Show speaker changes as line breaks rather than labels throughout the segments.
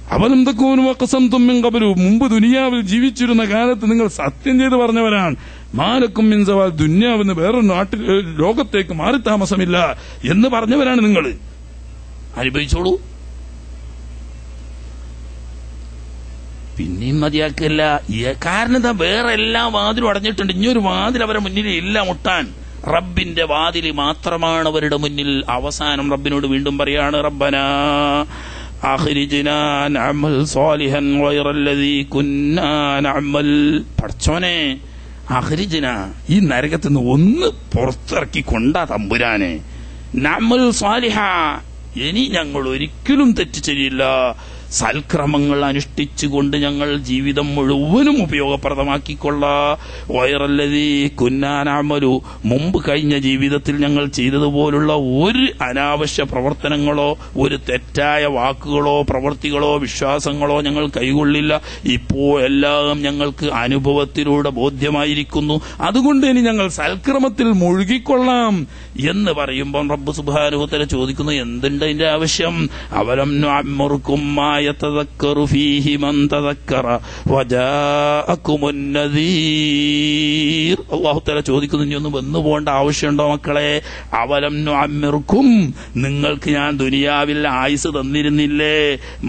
അവലും തക്കൂനും അക്കസം തുമ്മിൻ കബലു മുമ്പ് ദുനിയാവിൽ ജീവിച്ചിരുന്ന കാലത്ത് നിങ്ങൾ സത്യം ചെയ്ത് പറഞ്ഞവരാണ് മാലക്കും മിൻസവാൽ ദുന്യാവിന്ന് വേറൊരു നാട്ടിൽ ഏ, ലോകത്തേക്ക് മാറി താമസമില്ല എന്ന് പറഞ്ഞവരാണ് നിങ്ങൾ അനുഭവിച്ചോളൂ പിന്നെയും മതിയാക്കല്ല ഈ കാരണം എന്താ വേറെ എല്ലാ വാതിലും അടഞ്ഞിട്ടുണ്ട് ഇനിയൊരു വാതിൽ അവരുടെ മുന്നിൽ ഇല്ല മുട്ടാൻ റബ്ബിന്റെ വാതിൽ മാത്രമാണ് അവരുടെ മുന്നിൽ അവസാനം റബ്ബിനോട് വീണ്ടും പറയാണ് റബ്ബന أخرجنا نعمل صالحا غير الذي كنا نعمل പഠിച്ചോനെ അഹരിജന ഈ നരകത്തിൽ നിന്ന് ഒന്ന് പുറത്തിറക്കി കൊണ്ടാ തമ്പുരാനെ നമ്മൾ സ്വാലിഹ ഇനി ഞങ്ങൾ ഒരിക്കലും തെറ്റ് ചെയ്യില്ല സൽക്രമങ്ങൾ അനുഷ്ഠിച്ചുകൊണ്ട് ഞങ്ങൾ ജീവിതം മുഴുവനും ഉപയോഗപ്രദമാക്കിക്കൊള്ള വയറല്ലതി കുന്നാനാമലു മുമ്പ് കഴിഞ്ഞ ജീവിതത്തിൽ ഞങ്ങൾ ചെയ്തതുപോലുള്ള ഒരു അനാവശ്യ പ്രവർത്തനങ്ങളോ ഒരു തെറ്റായ വാക്കുകളോ പ്രവൃത്തികളോ വിശ്വാസങ്ങളോ ഞങ്ങൾ കൈകൊള്ളില്ല ഇപ്പോൾ എല്ലാം ഞങ്ങൾക്ക് അനുഭവത്തിലൂടെ ബോധ്യമായിരിക്കുന്നു അതുകൊണ്ട് ഇനി ഞങ്ങൾ സൽക്രമത്തിൽ മുഴുകിക്കൊള്ളാം എന്ന് പറയുമ്പോൾ റബ്ബ് സുബാനുഹത്തല ചോദിക്കുന്നു എന്തുണ്ട് അതിന്റെ ആവശ്യം അവലം അമ്മർക്കും يتذكر فيه من تذكر وجاءكم النذير അള്ളാഹു തല ചോദിക്കുന്നു ഇനി ഒന്ന് വന്നു പോകേണ്ട ആവശ്യമുണ്ടോ മക്കളെ അവലം അമ്മിർക്കും നിങ്ങൾക്ക് ഞാൻ ദുനിയാവിൽ ആയുസ് തന്നിരുന്നില്ലേ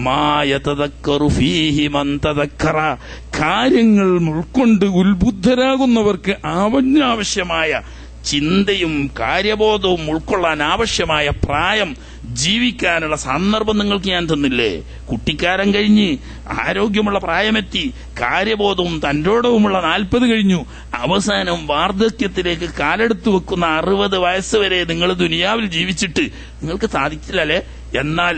മായതക്കറു ഫീഹി മന്തതക്കറ കാര്യങ്ങൾ ഉൾക്കൊണ്ട് ഉത്ബുദ്ധരാകുന്നവർക്ക് അവനാവശ്യമായ ചിന്തയും കാര്യബോധവും ഉൾക്കൊള്ളാൻ ആവശ്യമായ പ്രായം ജീവിക്കാനുള്ള സന്ദർഭം നിങ്ങൾക്ക് ഞാൻ തന്നില്ലേ കുട്ടിക്കാരം കഴിഞ്ഞ് ആരോഗ്യമുള്ള പ്രായമെത്തി കാര്യബോധവും തന്റോടവുമുള്ള നാൽപ്പത് കഴിഞ്ഞു അവസാനം വാർദ്ധക്യത്തിലേക്ക് കാലെടുത്തു വെക്കുന്ന അറുപത് വയസ്സ് വരെ നിങ്ങൾ ദുനിയാവിൽ ജീവിച്ചിട്ട് നിങ്ങൾക്ക് സാധിച്ചില്ലല്ലേ എന്നാൽ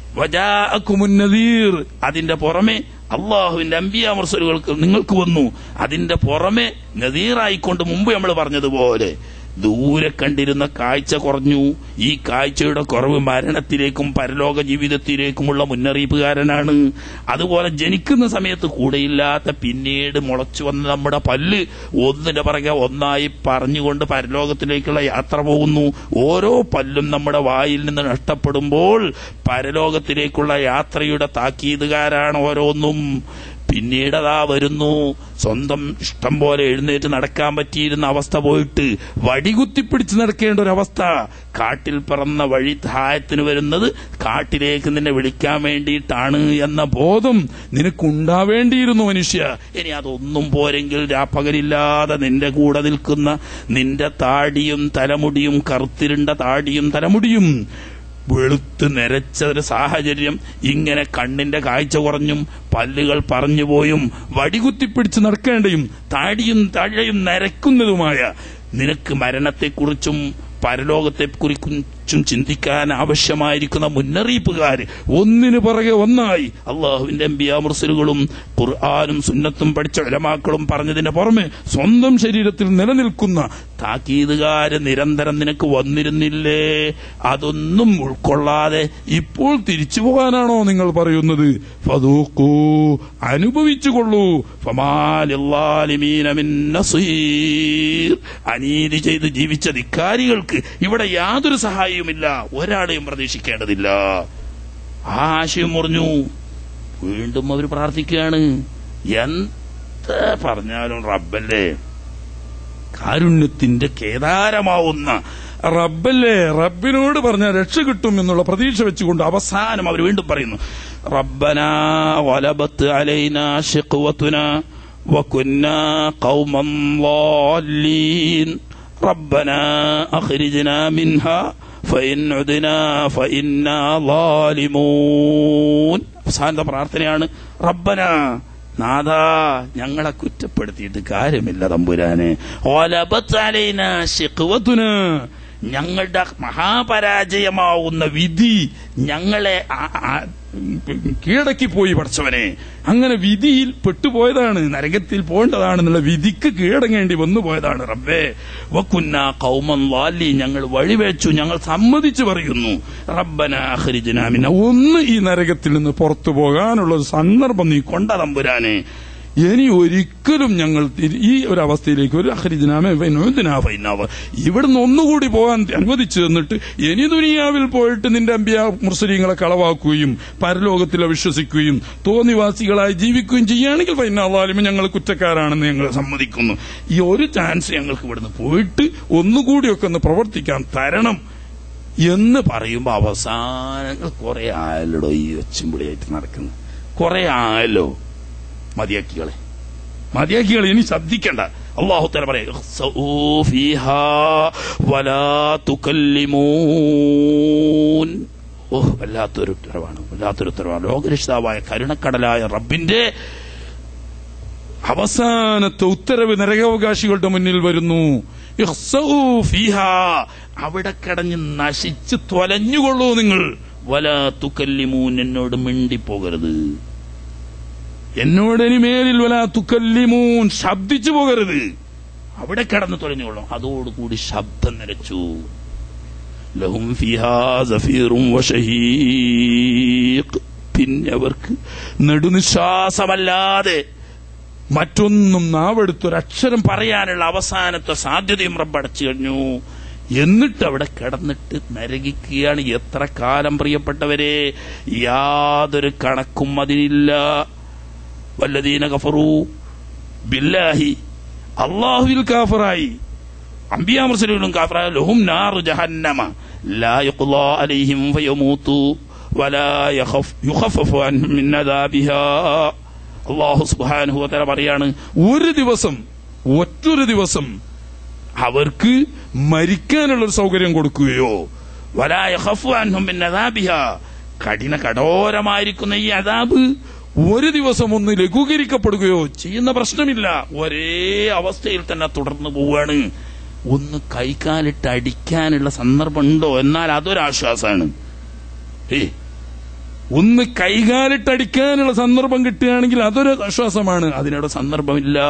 വജാഅക്കുമുന്നദീർ അതിന്റെ പുറമെ അള്ളാഹുവിന്റെ അമ്പിയ മുർസലുകൾക്ക് നിങ്ങൾക്ക് വന്നു അതിന്റെ പുറമെ നദീറായിക്കൊണ്ട് മുമ്പ് നമ്മൾ പറഞ്ഞതുപോലെ ദൂരെ കണ്ടിരുന്ന കാഴ്ച കുറഞ്ഞു ഈ കാഴ്ചയുടെ കുറവ് മരണത്തിലേക്കും പരലോക ജീവിതത്തിലേക്കുമുള്ള മുന്നറിയിപ്പുകാരനാണ് അതുപോലെ ജനിക്കുന്ന സമയത്ത് കൂടെയില്ലാത്ത പിന്നീട് മുളച്ചു വന്ന നമ്മുടെ പല്ല് ഒന്നിന്റെ പിറകെ ഒന്നായി പറഞ്ഞുകൊണ്ട് പരലോകത്തിലേക്കുള്ള യാത്ര പോകുന്നു ഓരോ പല്ലും നമ്മുടെ വായിൽ നിന്ന് നഷ്ടപ്പെടുമ്പോൾ പരലോകത്തിലേക്കുള്ള യാത്രയുടെ താക്കീതുകാരാണ് ഓരോന്നും പിന്നീട് അതാ വരുന്നു സ്വന്തം ഇഷ്ടം പോലെ എഴുന്നേറ്റ് നടക്കാൻ പറ്റിയിരുന്ന അവസ്ഥ പോയിട്ട് വടികുത്തിപ്പിടിച്ച് നടക്കേണ്ട ഒരു അവസ്ഥ കാട്ടിൽ പറന്ന വഴി സഹായത്തിന് വരുന്നത് കാട്ടിലേക്ക് നിന്നെ വിളിക്കാൻ വേണ്ടിയിട്ടാണ് എന്ന ബോധം നിനക്കുണ്ടാവേണ്ടിയിരുന്നു മനുഷ്യ ഇനി അതൊന്നും പോരെങ്കിൽ രാപ്പകലില്ലാതെ നിന്റെ കൂടെ നിൽക്കുന്ന നിന്റെ താടിയും തലമുടിയും കറുത്തിരുണ്ട താടിയും തലമുടിയും വെളുത്ത് നിരച്ച ഒരു സാഹചര്യം ഇങ്ങനെ കണ്ണിന്റെ കാഴ്ച കുറഞ്ഞും പല്ലുകൾ പറഞ്ഞുപോയും വടികുത്തിപ്പിടിച്ച് നടക്കേണ്ടയും താടിയും തഴയും നരക്കുന്നതുമായ നിനക്ക് മരണത്തെക്കുറിച്ചും പരലോകത്തെക്കുറിച്ചും ചിന്തിക്കാൻ ആവശ്യമായിരിക്കുന്ന മുന്നറിയിപ്പുകാർ ഒന്നിനു പുറകെ ഒന്നായി അള്ളാഹുവിന്റെ അമ്പിയ മുർസലുകളും ഖുർആാനും സുന്നത്തും പഠിച്ച ഇലമാക്കളും പറഞ്ഞതിന് പുറമെ സ്വന്തം ശരീരത്തിൽ നിലനിൽക്കുന്ന താക്കീതുകാര് നിരന്തരം നിനക്ക് വന്നിരുന്നില്ലേ അതൊന്നും ഉൾക്കൊള്ളാതെ ഇപ്പോൾ തിരിച്ചു പോകാനാണോ നിങ്ങൾ പറയുന്നത് ഫതൂക്കൂ അനുഭവിച്ചുകൊള്ളൂ ഫമാലില്ലാലിമീന മിൻ നസീർ അനീതി ചെയ്ത് ജീവിച്ച ധിക്കാരികൾക്ക് ഇവിടെ യാതൊരു സഹായവുമില്ല ഒരാളെയും പ്രതീക്ഷിക്കേണ്ടതില്ല ആ ആശയം മുറിഞ്ഞു വീണ്ടും അവർ പ്രാർത്ഥിക്കുകയാണ് എന്ത് പറഞ്ഞാലും റബ്ബല്ലേ കാരുണ്യത്തിന്റെ കേദാരമാവുന്ന റബ്ബല്ലേ റബ്ബിനോട് പറഞ്ഞാൽ രക്ഷ കിട്ടും എന്നുള്ള പ്രതീക്ഷ വെച്ചുകൊണ്ട് അവസാനം അവർ വീണ്ടും പറയുന്നു റബ്ബന വലബത്ത് അലൈന ഷിഖ്വത്തുന വകുന്ന ഖൗമൻ ളാലീൻ റബ്ബന അഖ്രിജ്ന മിൻഹ ഫഇൻ ഉദ്ന ഫഇന്നാ ളാലിമൂൻ അവസാനത്തെ പ്രാർത്ഥനയാണ് റബ്ബന നാഥ ഞങ്ങളെ കുറ്റപ്പെടുത്തിയിട്ട് കാര്യമില്ല തമ്പുരാന് ഓലബത്തലൈന ശിഖ്വത്തുന് ഞങ്ങളുടെ മഹാപരാജയമാവുന്ന വിധി ഞങ്ങളെ ആ- ആ- കീഴടക്കി പോയി പഠിച്ചവനെ അങ്ങനെ വിധിയിൽ പെട്ടുപോയതാണ് നരകത്തിൽ പോകേണ്ടതാണെന്നുള്ള വിധിക്ക് കീഴടങ്ങേണ്ടി വന്നു പോയതാണ് റബ്ബേ വക്കുന്ന കൗമൻ വാലി ഞങ്ങൾ വഴിവെച്ചു ഞങ്ങൾ സമ്മതിച്ചു പറയുന്നു റബ്ബന അഖ്രിജ്നാ മിന ഒന്ന് ഈ നരകത്തിൽ നിന്ന് പുറത്തു പോകാനുള്ള ഒരു സന്ദർഭം നീ കൊണ്ട തമ്പുരാനെ
ഇനി ഒരിക്കലും ഞങ്ങൾ തിരി- ഈ ഒരു അവസ്ഥയിലേക്ക് ഒരു അഹരിദിനാമേ ഫൈനാവ ഇവിടുന്ന് ഒന്നുകൂടി പോകാൻ അനുവദിച്ചു തന്നിട്ട് ഇനി ദുനിയാവിൽ പോയിട്ട് നിന്റെ അമ്പിയ മുർസലീങ്ങളെ കളവാക്കുകയും പരലോകത്തിൽ വിശ്വസിക്കുകയും തോന്നിവാസികളായി ജീവിക്കുകയും ചെയ്യുകയാണെങ്കിൽ ഫൈനാവാലും ഞങ്ങൾ കുറ്റക്കാരാണെന്ന് ഞങ്ങൾ സമ്മതിക്കുന്നു ഈ ഒരു ചാൻസ് ഞങ്ങൾക്ക് ഇവിടുന്ന് പോയിട്ട് ഒന്നുകൂടിയൊക്കെ ഒന്ന് പ്രവർത്തിക്കാൻ തരണം എന്ന് പറയുമ്പോ അവസാനങ്ങൾ കുറെ ആയല്ലോ ഈ ഒച്ചുംപിളിയായിട്ട് നടക്കുന്നത് കുറെ ആയല്ലോ മതിയാക്കികളെ മതിയാക്കികളെ ഇനി ശബ്ദിക്കണ്ട അള്ളാഹു തല പറയാം ഓഹ് വല്ലാത്തൊരു ഉത്തരവാണ് വല്ലാത്തൊരു ഉത്തരവാണ് ലോകരക്ഷിതാവായ കരുണക്കടലായ റബ്ബിന്റെ അവസാനത്തെ ഉത്തരവ് നരകാവകാശികളുടെ മുന്നിൽ വരുന്നു ഇഖ്സഊ ഫീഹാ. അവിടെ കിടഞ്ഞ് നശിച്ച് തൊലഞ്ഞുകൊള്ളൂ നിങ്ങൾ വല തുക്കല്ലിമൂൻ എന്നോട് മിണ്ടിപ്പോകരുത് എന്നോട് ഇനി മേലിൽ വല തുക്കല്ലിമൂൻ ശബ്ദിച്ചു പോകരുത് അവിടെ കിടന്ന് തൊലഞ്ഞുകൊള്ളും അതോടുകൂടി ശബ്ദം നിലച്ചു ലഹും ഫിഹാ സഫീറും വശഹീഖ് പിന്നെ അവർക്ക് നെടുനിശ്വാസമല്ലാതെ മറ്റൊന്നും നാവെടുത്തൊരക്ഷരം പറയാനുള്ള അവസാനത്തെ സാധ്യതയും റബ്ബടച്ചു കഴിഞ്ഞു എന്നിട്ട് അവിടെ കിടന്നിട്ട് നരകിക്കുകയാണ് എത്ര കാലം പ്രിയപ്പെട്ടവരെ യാതൊരു കണക്കും അതിനില്ല വല്ലദീന കഫറു ബില്ലാഹി അള്ളാഹുവിൽ കാഫറായി അംബിയാ മുർസലുകളും കാഫറായ ലഹും നാറു ജഹന്നമ ലാ യുഖ്ലാ അലൈഹിം ഫയമൂതു വലാ യഖഫ് യുഖഫഫു അൻഹും മിൻ അദാബിഹാ അള്ളാഹു സുബ്ഹാനഹു വതആല പറയാണ് ഒരു ദിവസം ഒറ്റൊരു ദിവസം അവർക്ക് മരിക്കാനുള്ള ഒരു സൗകര്യം കൊടുക്കുകയോ വലാ യഖഫു അൻഹും മിൻ അദാബിഹാ കഠിന കഠോരമായിരിക്കുന്ന ഈ അദാബ് ഒരു ദിവസം ഒന്ന് ലഘൂകരിക്കപ്പെടുകയോ ചെയ്യുന്ന പ്രശ്നമില്ല ഒരേ അവസ്ഥയിൽ തന്നെ തുടർന്നു പോവുകയാണ് ഒന്ന് കൈകാലിട്ട് അടിക്കാനുള്ള സന്ദർഭമുണ്ടോ എന്നാൽ അതൊരാശ്വാസമാണ് ഏ ഒന്ന് കൈകാലിട്ടടിക്കാനുള്ള സന്ദർഭം കിട്ടുകയാണെങ്കിൽ അതൊരു ആശ്വാസമാണ് അതിനവിടെ സന്ദർഭമില്ല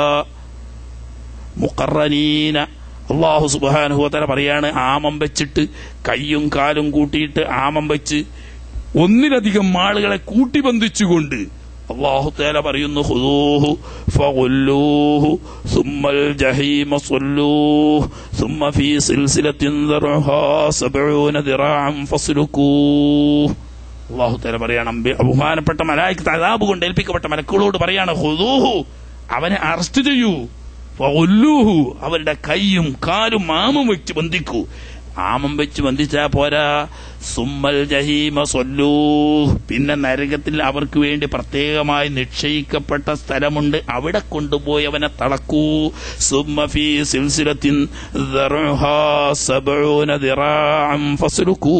മുക്കറനീന അള്ളാഹു സുബാനുഹോത്തല പറയാണ് ആമം വെച്ചിട്ട് കയ്യും കാലും കൂട്ടിയിട്ട് ആമം വെച്ച് ഒന്നിലധികം ആളുകളെ കൂട്ടിബന്ധിച്ചുകൊണ്ട് അള്ളാഹു തേല പറയുന്നു ഹുദൂഹു ഫഗുല്ലൂഹു സുമ്മൽ ജഹീമ സ്വല്ലൂഹു സുമ്മ ഫീ സിൽസിലത്തിൻ ദർഉഹാ സബഊന ദിറാഅൻ ഫസ്ലുകൂഹു അള്ളാഹു തല പറയാണ് അമ്പി ബഹുമാനപ്പെട്ട മലായിക്ക് അതാബ് കൊണ്ട് ഏൽപ്പിക്കപ്പെട്ട മലക്കുകളോട് പറയാണ് ഹുദൂഹു അവനെ അറസ്റ്റ് ചെയ്യൂ ഫഗുല്ലൂഹു അവരുടെ കൈയും കാലും ആമം വെച്ച് ബന്ധിക്കൂ ആമം വെച്ച് ബന്ധിച്ചാ പോരാ സുമ്മൽ ജഹീമ സൊല്ലൂ പിന്നെ നരകത്തിൽ അവർക്ക് വേണ്ടി പ്രത്യേകമായി നിശ്ചയിക്കപ്പെട്ട സ്ഥലമുണ്ട് അവിടെ കൊണ്ടുപോയി അവനെ തളക്കൂ സുമ്മ ഫീ സിൽസിലത്തിൻ ദർഉഹാ സബഊന ദിറാഅൻ ഫസ്ലുക്കൂ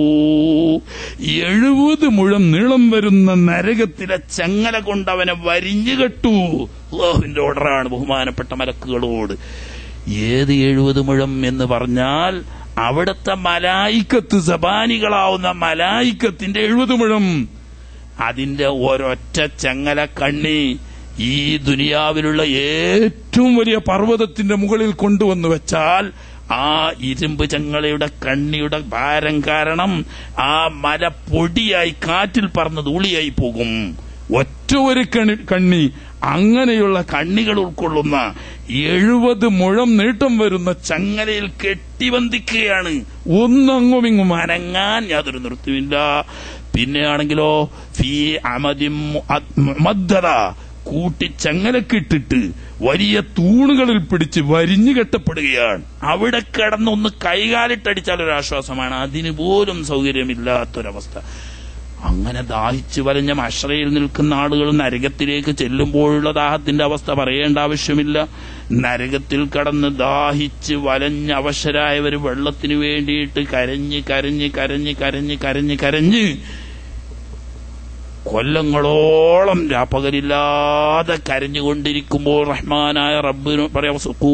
എഴുപത് മുഴം നീളം വരുന്ന നരകത്തിലെ ചങ്ങല കൊണ്ട് അവനെ വരിഞ്ഞു കെട്ടു അള്ളാഹുവിന്റെ ഓർഡറാണ് ബഹുമാനപ്പെട്ട മലക്കുകളോട് ഏത് എഴുപത് മുഴം എന്ന് പറഞ്ഞാൽ അവിടുത്തെ മലായിക്കത്ത് സബാനികളാവുന്ന മലായിക്കത്തിന്റെ എഴുപത് മുഴം അതിന്റെ ഒരൊറ്റ ചങ്ങല കണ്ണി ഈ ദുനിയാവിലുള്ള ഏറ്റവും വലിയ പർവ്വതത്തിന്റെ മുകളിൽ കൊണ്ടുവന്ന് വെച്ചാൽ ആ ഇരുമ്പ് ചങ്ങളയുടെ കണ്ണിയുടെ ഭാരം കാരണം ആ മല പൊടിയായി കാറ്റിൽ പറന്ന് ധൂളിയായി പോകും ഒറ്റ ഒരു കണി കണ്ണി അങ്ങനെയുള്ള കണ്ണികൾ ഉൾക്കൊള്ളുന്ന എഴുപത് മുഴം നീട്ടം വരുന്ന ചങ്ങലയിൽ കെട്ടിബന്ധിക്കുകയാണ് ഒന്നങ്ങും ഇങ്ങും അനങ്ങാൻ യാതൊരു നിർത്തുമില്ല പിന്നെയാണെങ്കിലോ ഫീ അമതിം മദ്ദത കൂട്ടി ചങ്ങലക്കിട്ടിട്ട് വലിയ തൂണുകളിൽ പിടിച്ച് വരിഞ്ഞു കെട്ടപ്പെടുകയാണ് അവിടെ കിടന്നൊന്ന് കൈകാലിട്ടടിച്ചാൽ ഒരു ആശ്വാസമാണ് അതിന് പോലും സൗകര്യമില്ലാത്തൊരവസ്ഥ അങ്ങനെ ദാഹിച്ചു വലഞ്ഞ മഷറയിൽ നിൽക്കുന്ന ആളുകൾ നരകത്തിലേക്ക് ചെല്ലുമ്പോഴുള്ള ദാഹത്തിന്റെ അവസ്ഥ പറയേണ്ട ആവശ്യമില്ല നരകത്തിൽ കടന്ന് ദാഹിച്ച് വലഞ്ഞ അവശരായവർ വെള്ളത്തിന് വേണ്ടിയിട്ട് കരഞ്ഞ് കരഞ്ഞ് കരഞ്ഞ് കരഞ്ഞ് കരഞ്ഞ് കരഞ്ഞ് കൊല്ലങ്ങളോളം രാപ്പകലില്ലാതെ കരഞ്ഞുകൊണ്ടിരിക്കുമ്പോൾ റഹ്മാനായ റബ്ബിന് പറയാം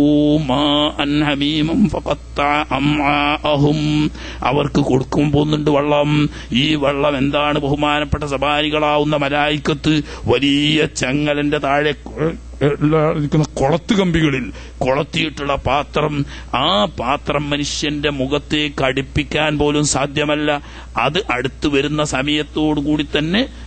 അവർക്ക് കൊടുക്കും പോകുന്നുണ്ട് വെള്ളം ഈ വെള്ളം എന്താണ് ബഹുമാനപ്പെട്ട സഭാരികളാവുന്ന മലായിക്കത്ത് വലിയ ചങ്ങലന്റെ താഴെ ഇരിക്കുന്ന കൊളത്ത് കമ്പികളിൽ കൊളത്തിയിട്ടുള്ള പാത്രം ആ പാത്രം മനുഷ്യന്റെ മുഖത്തേക്ക് അടുപ്പിക്കാൻ പോലും സാധ്യമല്ല അത് അടുത്തു വരുന്ന സമയത്തോടു കൂടി തന്നെ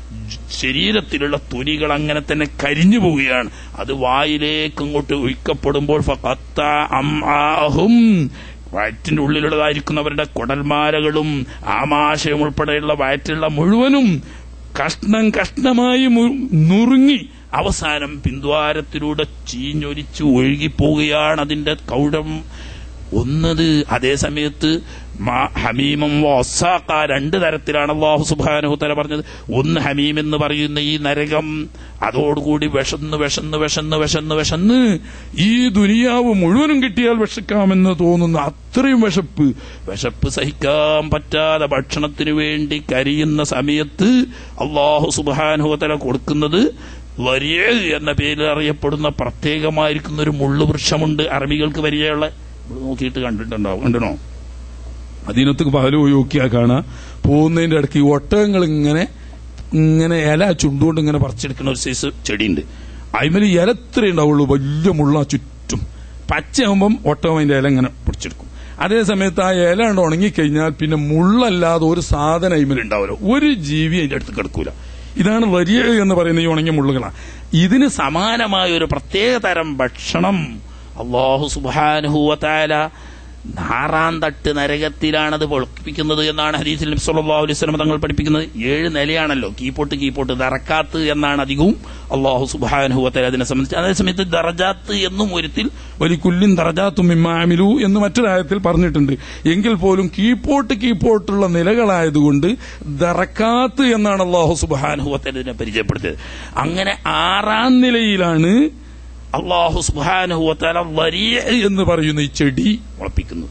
ശരീരത്തിലുള്ള തുനികൾ അങ്ങനെ തന്നെ കരിഞ്ഞു പോവുകയാണ് അത് വായിലേക്ക് ഇങ്ങോട്ട് ഒഴിക്കപ്പെടുമ്പോൾ ഫഖത്ത അംആഹും വയറ്റിന്റെ ഉള്ളിലുള്ളതായിരിക്കുന്നവരുടെ കുടൽമാലകളും ആമാശയം ഉൾപ്പെടെയുള്ള വയറ്റിലുള്ള മുഴുവനും കഷ്ണം കഷ്ണമായി മു- നുറുങ്ങി അവസാനം പിന്ദ്വാരത്തിലൂടെ ചീഞ്ഞൊലിച്ച് ഒഴുകിപ്പോവുകയാണ് അതിന്റെ കൗടം ഒന്നത് അതേ സമയത്ത് മാ- ഹമീമും വസാക്ക രണ്ട് തരത്തിലാണ് അള്ളാഹു സുബാനഹു തല പറഞ്ഞത് ഒന്ന് ഹമീം എന്ന് പറയുന്ന ഈ നരകം അതോടുകൂടി വിശന്ന് വിശന്ന് വിശന്ന് വിശന്ന് വിശന്ന് ഈ ദുനിയാവ് മുഴുവനും കിട്ടിയാൽ വിശക്കാമെന്ന് തോന്നുന്ന അത്രയും വിശപ്പ് വിശപ്പ് സഹിക്കാൻ പറ്റാതെ ഭക്ഷണത്തിന് വേണ്ടി കരിയുന്ന സമയത്ത് അള്ളാഹു സുബാനഹു തല കൊടുക്കുന്നത് വരിയ എന്ന പേരിൽ അറിയപ്പെടുന്ന പ്രത്യേകമായിരിക്കുന്ന ഒരു മുള്ളുവൃക്ഷമുണ്ട് അറബികൾക്ക് വരികയുള്ള ഇവിടെ നോക്കിയിട്ട് കണ്ടിട്ടുണ്ടാവും കണ്ടണോ
അതിനകത്ത് പകല് പോയി നോക്കിയാൽ കാണാം പോകുന്നതിന്റെ ഇടയ്ക്ക് ഈ ഒട്ടകങ്ങൾ ഇങ്ങനെ ഇങ്ങനെ ഇല ചുണ്ടുകൊണ്ട് ഇങ്ങനെ പറിച്ചെടുക്കുന്ന ഒരു സൈസ് ചെടിയുണ്ട് അതിമേൽ ഇല ഇത്രേ ഉണ്ടാവുള്ളൂ വലിയ മുള്ള ചുറ്റും പച്ചയാകുമ്പം ഒട്ടകം അതിന്റെ ഇല ഇങ്ങനെ പിടിച്ചെടുക്കും അതേ സമയത്ത് ആ ഇല ഉണ്ട് ഉണങ്ങിക്കഴിഞ്ഞാൽ പിന്നെ മുള്ളല്ലാതെ ഒരു സാധനം അതിമേൽ ഉണ്ടാവില്ല ഒരു ജീവി അതിന്റെ അടുത്ത് കിടക്കൂല ഇതാണ് വലിയ എന്ന് പറയുന്ന ഈ ഉണങ്ങിയ മുള്ളുകളാണ്
ഇതിന് സമാനമായ ഒരു പ്രത്യേക തരം ഭക്ഷണം അള്ളാഹു സുബാനുഹൂവത്തായ ആറാം തട്ട് നരകത്തിലാണത് പൊളിപ്പിക്കുന്നത് എന്നാണ് ഹദീസിൽ നബി സല്ലല്ലാഹു അലൈഹി വസല്ലം തങ്ങൾ പഠിപ്പിക്കുന്നത് ഏഴ് നിലയാണല്ലോ കീപ്പോട്ട് കീപ്പോട്ട് ദറക്കാത്ത് എന്നാണ് അധികവും അള്ളാഹു സുബാനുഹൂവത്തായ അതിനെ സംബന്ധിച്ച് അതേസമയത്ത് ദറജാത്ത് എന്നും ഒരുത്തിൽ
വലിക്കുല്ലിൻ ദറജാത്തും ഇമ്മാമിലു എന്ന് മറ്റൊരായത്തിൽ പറഞ്ഞിട്ടുണ്ട് എങ്കിൽ പോലും കീപ്പോട്ട് കീപ്പോട്ടുള്ള നിലകളായതുകൊണ്ട് ദറക്കാത്ത് എന്നാണ് അള്ളാഹു സുബാൻ
സുബാനുഹൂവത്തായ ഇതിനെ പരിചയപ്പെടുത്തിയത് അങ്ങനെ
ആറാം നിലയിലാണ്
അള്ളാഹു സുബാനുഹൂവത്താല വലിയ
എന്ന് പറയുന്ന ഈ ചെടി
മുളപ്പിക്കുന്നു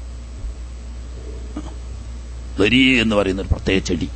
വരിയ എന്ന് പറയുന്ന ഒരു പ്രത്യേക ചെടി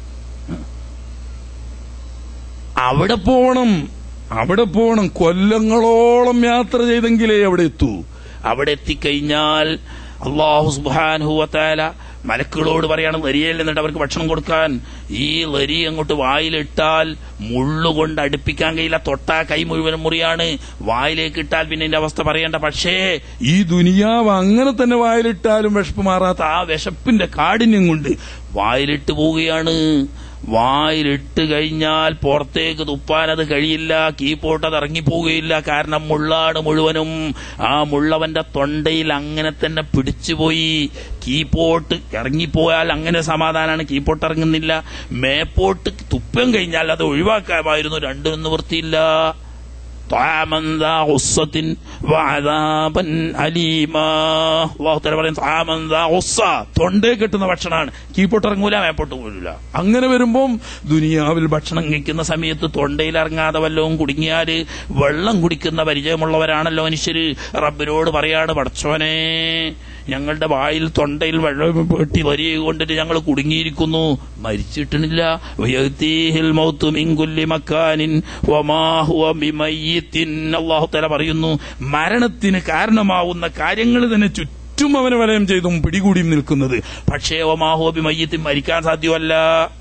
അവിടെ പോകണം അവിടെ പോകണം കൊല്ലങ്ങളോളം യാത്ര ചെയ്തെങ്കിലേ അവിടെ എത്തൂ
അവിടെ എത്തിക്കഴിഞ്ഞാൽ അള്ളാഹു സുബാനുഹുവത്താല മലക്കുകളോട് പറയാണ് ലരിയയിൽ നിന്നിട്ട് അവർക്ക് ഭക്ഷണം കൊടുക്കാൻ ഈ ലരി അങ്ങോട്ട് വായിലിട്ടാൽ മുള്ളുകൊണ്ട് അടുപ്പിക്കാൻ കഴിയില്ല തൊട്ടാ കൈ മുഴുവനും മുറിയാണ് വായിലേക്ക് ഇട്ടാൽ പിന്നെ എന്റെ അവസ്ഥ പറയേണ്ട പക്ഷേ
ഈ ദുനിയാവ് അങ്ങനെ തന്നെ വായിലിട്ടാലും വിശപ്പ് മാറാത്ത
ആ വിശപ്പിന്റെ കാഠിന്യം കൊണ്ട് വായിലിട്ട് പോവുകയാണ് വായിലിട്ട് കഴിഞ്ഞാൽ പുറത്തേക്ക് തുപ്പാനത് കഴിയില്ല കീപ്പോട്ടത് ഇറങ്ങിപ്പോവുകയില്ല കാരണം മുള്ളാണ് മുഴുവനും ആ മുള്ളവന്റെ തൊണ്ടയിൽ അങ്ങനെ തന്നെ പിടിച്ചുപോയി കീപ്പോട്ട് ഇറങ്ങിപ്പോയാൽ അങ്ങനെ സമാധാനമാണ് കീപ്പോട്ട് ഇറങ്ങുന്നില്ല മേപ്പോട്ട് തുപ്പം കഴിഞ്ഞാൽ അത് ഒഴിവാക്കാമായിരുന്നു രണ്ടും നിവൃത്തിയില്ല طعاما ذا غصة وعذابا أليما അള്ളാഹു തആല പറയും طعاما ذا غصة തൊണ്ടേ കെട്ടുന്ന ഭക്ഷണമാണ് കീപ്പോട്ട് ഇറങ്ങൂല മേപ്പോട്ട് പോലില്ല അങ്ങനെ വരുമ്പം ദുനിയാവിൽ ഭക്ഷണം കഴിക്കുന്ന സമയത്ത് തൊണ്ടയിൽ ഇറങ്ങാതെ വല്ലവും കുടുങ്ങിയാല് വെള്ളം കുടിക്കുന്ന പരിചയമുള്ളവരാണല്ലോ മനുഷ്യര് റബ്ബിനോട് പറയാണ് പടച്ചോനെ ഞങ്ങളുടെ വായിൽ തൊണ്ടയിൽ വെള്ളം പെട്ടി വരിക കൊണ്ടിട്ട് ഞങ്ങൾ കുടുങ്ങിയിരിക്കുന്നു മരിച്ചിട്ടില്ല വയത്തീഹിൽ മൗത്തു മിൻ കുല്ലി മക്കാനിൻ വമാ ഹുവ ബിമയ്യിത്തിൻ അല്ലാഹു തആല പറയുന്നു മരണത്തിന് കാരണമാവുന്ന കാര്യങ്ങൾ തന്നെ ചുറ്റും അവനെ വലയം ചെയ്തും പിടികൂടിയും നിൽക്കുന്നത് പക്ഷേ ഒമാഹോ ബിമയ്യത്തിൻ മരിക്കാൻ സാധ്യമല്ല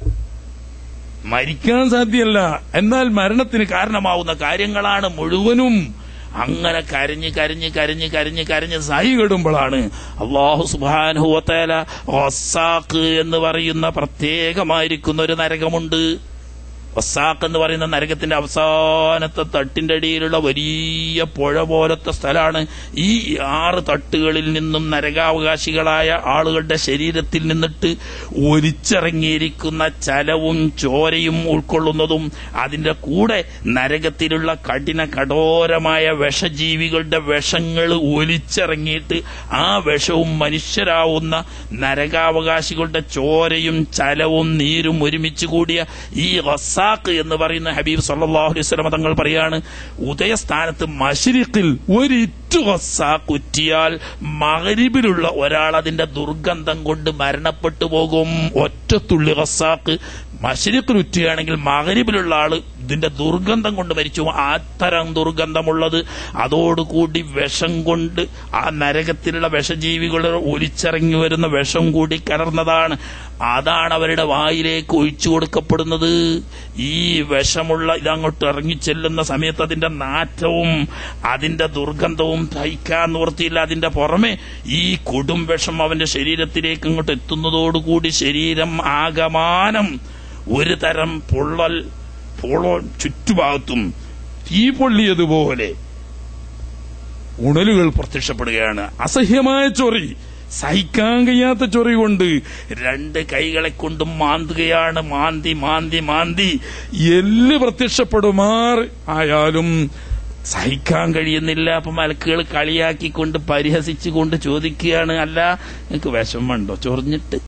മരിക്കാൻ സാധ്യമല്ല എന്നാൽ മരണത്തിന്
കാരണമാവുന്ന കാര്യങ്ങളാണ് മുഴുവനും അങ്ങനെ കരഞ്ഞ് കരഞ്ഞ് കരഞ്ഞ് കരഞ്ഞ് കരഞ്ഞ് സഹി കെടുമ്പോഴാണ് അള്ളാഹു സുബാനുഹുവത്തേല വസാഖ് എന്ന് പറയുന്ന പ്രത്യേകമായിരിക്കുന്ന ഒരു നരകമുണ്ട് വസാഖ് എന്ന് പറയുന്ന നരകത്തിന്റെ അവസാനത്തെ തട്ടിന്റെ അടിയിലുള്ള വലിയ പുഴ പോലത്തെ സ്ഥലമാണ് ഈ ആറ് തട്ടുകളിൽ നിന്നും നരകാവകാശികളായ ആളുകളുടെ ശരീരത്തിൽ നിന്നിട്ട് ഒലിച്ചിറങ്ങിയിരിക്കുന്ന ചലവും ചോരയും ഉൾക്കൊള്ളുന്നതും അതിന്റെ കൂടെ നരകത്തിലുള്ള കഠിന കഠോരമായ വിഷജീവികളുടെ വിഷങ്ങൾ ഒലിച്ചിറങ്ങിയിട്ട് ആ വിഷവും മനുഷ്യരാവുന്ന നരകാവകാശികളുടെ ചോരയും ചലവും നീരും ഒരുമിച്ച് കൂടിയ ഈ റസാഖ് എന്ന് പറയുന്ന ഹബീബ് സല്ലല്ലാഹു അലൈഹി വസല്ലം തങ്ങൾ പറയാണ് ഉദയസ്ഥാനത്ത് മശരിഖിൽ ഒരിറ്റു റസാഖ് ഉറ്റിയാൽ മകരിബിലുള്ള ഒരാൾ അതിന്റെ ദുർഗന്ധം കൊണ്ട് മരണപ്പെട്ടു പോകും ഒറ്റത്തുള്ളി റസാഖ് മശരിഖിൽ ഉറ്റുകയാണെങ്കിൽ മകരിബിലുള്ള ആള് ഇതിന്റെ ദുർഗന്ധം കൊണ്ട് മരിച്ചു അത്തരം ദുർഗന്ധമുള്ളത് അതോടുകൂടി വിഷം കൊണ്ട് ആ നരകത്തിലുള്ള വിഷജീവികൾ ഒലിച്ചിറങ്ങി വരുന്ന വിഷം കൂടി കലർന്നതാണ് അതാണ് അവരുടെ വായിലേക്ക് ഒഴിച്ചു കൊടുക്കപ്പെടുന്നത് ഈ വിഷമുള്ള ഇതങ്ങോട്ട് ഇറങ്ങിച്ചെല്ലുന്ന സമയത്ത് അതിന്റെ നാറ്റവും അതിന്റെ ദുർഗന്ധവും സഹിക്കാൻ നിവൃത്തിയില്ല അതിന്റെ പുറമെ ഈ കൊടും വിഷം അവന്റെ ശരീരത്തിലേക്ക് ഇങ്ങോട്ട് എത്തുന്നതോടുകൂടി ശരീരം ആകമാനം ഒരു തരം പൊള്ളൽ പൊളോ ചുറ്റുഭാഗത്തും തീ പൊള്ളിയതുപോലെ ഉണലുകൾ പ്രത്യക്ഷപ്പെടുകയാണ് അസഹ്യമായ ചൊറി സഹിക്കാൻ കഴിയാത്ത ചൊറി കൊണ്ട് രണ്ട് കൈകളെ കൊണ്ടും മാന്തുകയാണ് മാന്തി മാന്തി മാന്തി എല്ല് പ്രത്യക്ഷപ്പെടുമാർ ആയാലും സഹിക്കാൻ കഴിയുന്നില്ല അപ്പൊ മലക്കുകൾ കളിയാക്കിക്കൊണ്ട് പരിഹസിച്ചുകൊണ്ട് ചോദിക്കുകയാണ് അല്ല നിങ്ങൾക്ക് വിഷമമുണ്ടോ ചൊറിഞ്ഞിട്ട്